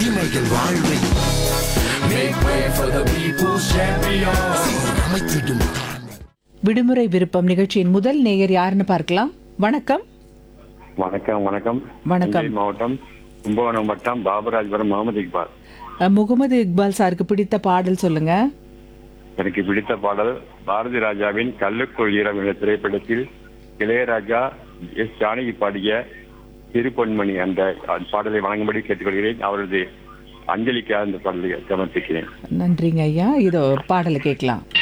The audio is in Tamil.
அடிமைகள் வாழ்வை Make way for the people's champion. அமைத்திடும் தாழ்மை விடுமுறை விருப்பம் நிகழ்ச்சியின் முதல் நேயர் யாருன்னு பார்க்கலாம் வணக்கம் வணக்கம் வணக்கம் வணக்கம். தஞ்சை மாவட்டம் கும்பகோணம் வட்டம் பாபராஜபுரம் முகமது இக்பால் அஹ், முகமது இக்பால் சாருக்கு பிடித்த பாடல் சொல்லுங்க எனக்கு பிடித்த பாடல் பாரதி ராஜாவின் கல்லுக்குள் ஈரம் என்ற திரைப்படத்தில் இளையராஜா எஸ் ஜானகி பாடிய திருப்பொன்மணி அந்த பாடலை வழங்கும்படி கேட்டுக்கொள்கிறேன் அவரது அஞ்சலிக்காக அந்த பாடலை சமர்ப்பிக்கிறேன் நன்றிங்க ஐயா இதோ பாடலை கேட்கலாம்